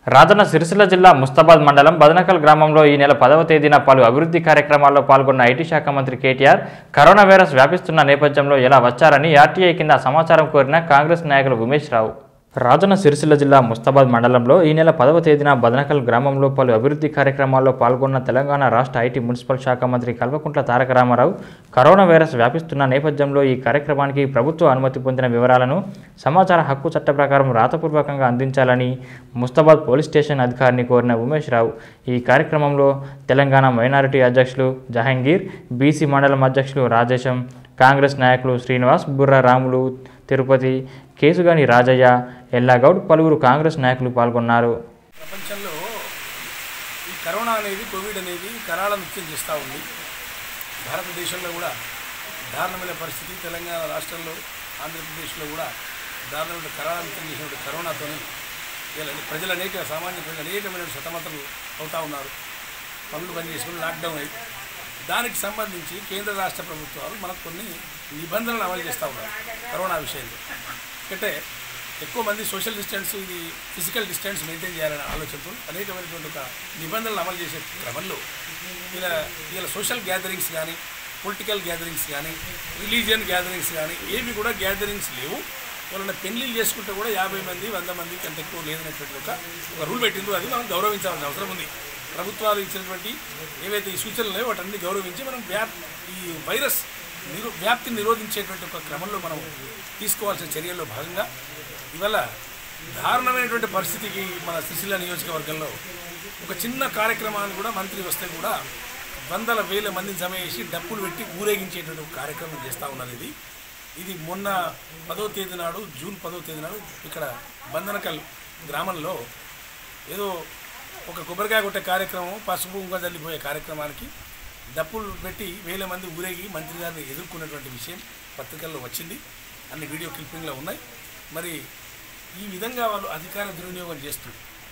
రాజన్న సిరిసిల్ల జిల్లా ముస్తాబాద్ మండలం బదనకల్ గ్రామంలో ఈ నెల పదవ తేదీన పలు అభివృద్ధి కార్యక్రమాల్లో పాల్గొన్న ఐటీ శాఖ మంత్రి కేటీఆర్ కరోనా వైరస్ వ్యాపిస్తున్న నేపథ్యంలో ఎలా వచ్చారని ఆర్టీఐ కింద సమాచారం కోరిన కాంగ్రెస్ నాయకులు ఉమేష్ రావు రాజన్న సిరిసిల్ల జిల్లా ముస్తాబాద్ మండలంలో ఈ నెల పదవ తేదీన బదనకల్ గ్రామంలో పలు అభివృద్ధి కార్యక్రమాల్లో పాల్గొన్న తెలంగాణ రాష్ట్ర ఐటీ మున్సిపల్ శాఖ మంత్రి కల్వకుంట్ల తారక రామారావు కరోనా వైరస్ వ్యాపిస్తున్న నేపథ్యంలో ఈ కార్యక్రమానికి ప్రభుత్వ అనుమతి పొందిన వివరాలను సమాచార హక్కు చట్ట ప్రకారం రాతపూర్వకంగా అందించాలని ముస్తాబాద్ పోలీస్ స్టేషన్ అధికారిని కోరిన ఉమేష్ రావు ఈ కార్యక్రమంలో తెలంగాణ మైనారిటీ అధ్యక్షులు జహంగీర్ బీసీ మండలం అధ్యక్షులు రాజేశం కాంగ్రెస్ నాయకులు శ్రీనివాస్ బుర్రా రాములు తిరుపతి కేసుగాని రాజయ్య ఎల్లాగౌడ్ పలువురు కాంగ్రెస్ నాయకులు పాల్గొన్నారు ప్రపంచంలో ఈ కరోనా అనేది కోవిడ్ అనేది కరాళ నృత్యం చేస్తూ ఉంది భారతదేశంలో కూడా దారుణమైన పరిస్థితి తెలంగాణ రాష్ట్రంలో ఆంధ్రప్రదేశ్లో కూడా దారుణమైన కరాళ నృత్యం చేసినటువంటి కరోనాతోని ఇలా ప్రజలు అనేక సామాన్య ప్రజలు అనేకమైన సతమతలు అవుతూ ఉన్నారు పనులు బంద్ చేసుకుని లాక్డౌన్ అయి దానికి సంబంధించి కేంద్ర రాష్ట్ర ప్రభుత్వాలు మనకు కొన్ని నిబంధనలు అమలు చేస్తూ ఉన్నారు కరోనా విషయంలో అంటే ఎక్కువ మంది సోషల్ డిస్టెన్స్ ఇది ఫిజికల్ డిస్టెన్స్ మెయింటైన్ చేయాలనే ఆలోచనతో అనేకమైనటువంటి ఒక నిబంధనలు అమలు చేసే క్రమంలో ఇలా ఇలా సోషల్ గ్యాదరింగ్స్ కానీ పొలిటికల్ గ్యాదరింగ్స్ కానీ రిలీజియన్ గ్యాదరింగ్స్ కానీ ఏవి కూడా గ్యాదరింగ్స్ లేవు ఎవరైనా పెళ్లిళ్ళు చేసుకుంటే కూడా యాభై మంది వంద మంది కంటే ఎక్కువ లేదనేటువంటి ఒక ఒక రూల్ పెట్టిండ్రు అది మనం గౌరవించాల్సిన అవసరం ఉంది ప్రభుత్వాలు ఇచ్చినటువంటి ఏవైతే ఈ సూచనలు ఉన్నాయో వాటన్ని గౌరవించి మనం వ్యాప్ ఈ వైరస్ నిరో వ్యాప్తిని నిరోధించేటువంటి ఒక క్రమంలో మనం తీసుకోవాల్సిన చర్యల్లో భాగంగా ఇవాళ దారుణమైనటువంటి పరిస్థితికి మన సిరిసిల్ల నియోజకవర్గంలో ఒక చిన్న కార్యక్రమాన్ని కూడా మంత్రి వస్తే కూడా వందల వేల మందిని జమ చేసి డప్పులు పెట్టి ఊరేగించేటువంటి ఒక కార్యక్రమం చేస్తూ ఉన్నది ఇది ఇది మొన్న పదో తేదీ నాడు జూన్ పదో తేదీ నాడు ఇక్కడ బంధనకల్ గ్రామంలో ఏదో ఒక కొబ్బరికాయ కొట్టే కార్యక్రమం పసుపు ఇంకా చల్లిపోయే కార్యక్రమానికి డప్పులు పెట్టి వేల మంది ఊరేగి మంత్రి గారిని ఎదుర్కొన్నటువంటి విషయం పత్రికల్లో వచ్చింది అన్ని వీడియో క్లిప్పింగ్లో ఉన్నాయి మరి ఈ విధంగా వాళ్ళు అధికార దుర్వినియోగం చేస్తూ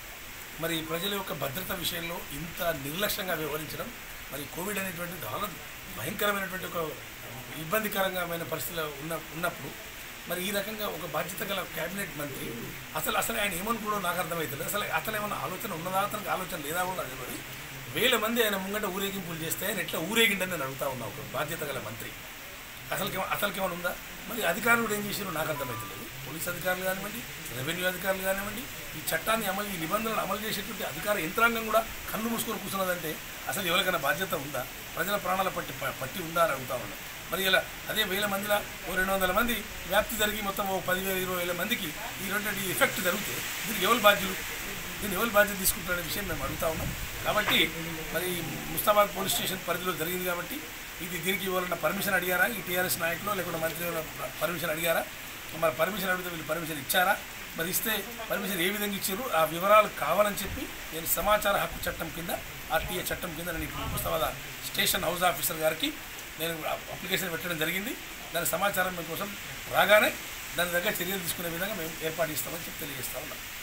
మరి ప్రజల యొక్క భద్రత విషయంలో ఇంత నిర్లక్ష్యంగా వ్యవహరించడం మరి కోవిడ్ అనేటువంటి చాలా భయంకరమైనటువంటి ఒక ఇబ్బందికరమైన పరిస్థితిలో ఉన్న ఉన్నప్పుడు మరి ఈ రకంగా ఒక బాధ్యత గల కేబినెట్ మంత్రి అసలు అసలు ఆయన ఏమనుకున్నాడో నాకు అర్థమవుతుంది అసలు అతను ఏమైనా ఆలోచన ఉన్నదా అతనికి ఆలోచన లేదా కూడా నాకు తెలియదు వేల మంది ఆయన ముంగట ఊరేగింపులు చేస్తే ఆయన ఎట్లా ఊరేగిండని నేను అడుగుతా ఉన్నా ఒక బాధ్యత గల మంత్రి అసలుకి అసలుకి ఏమైనా ఉందా మరి అధికారులు ఏం చేసారో నాకు అర్థమవుతలేదు పోలీస్ అధికారులు కానివ్వండి రెవెన్యూ అధికారులు కానివ్వండి ఈ చట్టాన్ని అమలు ఈ నిబంధనలు అమలు చేసేటువంటి అధికార యంత్రాంగం కూడా కన్ను మూసుకొని కూర్చున్నదంటే అసలు ఎవరికైనా బాధ్యత ఉందా ప్రజల ప్రాణాల పట్టి పట్టి ఉందా అని అడుగుతా ఉన్నాం మరి ఇలా అదే వేల మందిలో ఓ రెండు వందల మంది వ్యాప్తి జరిగి మొత్తం ఓ పదివేల ఇరవై వేల మందికి ఈ రెండు ఎఫెక్ట్ జరిగితే దీనికి ఎవరు బాధ్యులు దీన్ని ఎవరు బాధ్యత తీసుకుంటారనే విషయం మేము అడుగుతా ఉన్నాం కాబట్టి మరి ముస్తాబాద్ పోలీస్ స్టేషన్ పరిధిలో జరిగింది కాబట్టి ఇది దీనికి ఇవ్వాలన్న పర్మిషన్ అడిగారా ఈ టీఆర్ఎస్ నాయకులు లేకుంటే మంత్రి పర్మిషన్ అడిగారా మరి పర్మిషన్ అడిగితే వీళ్ళు పర్మిషన్ ఇచ్చారా మరి ఇస్తే పర్మిషన్ ఏ విధంగా ఇచ్చారు ఆ వివరాలు కావాలని చెప్పి నేను సమాచార హక్కు చట్టం కింద ఆర్టీఏ చట్టం కింద నేను ఇప్పుడు ముస్తాబాద్ స్టేషన్ హౌస్ ఆఫీసర్ గారికి నేను అప్లికేషన్ పెట్టడం జరిగింది దాని సమాచారం మీకోసం రాగానే దాని దగ్గర చర్యలు తీసుకునే విధంగా మేము ఏర్పాటు ఇస్తామని చెప్పి తెలియజేస్తా ఉన్నాం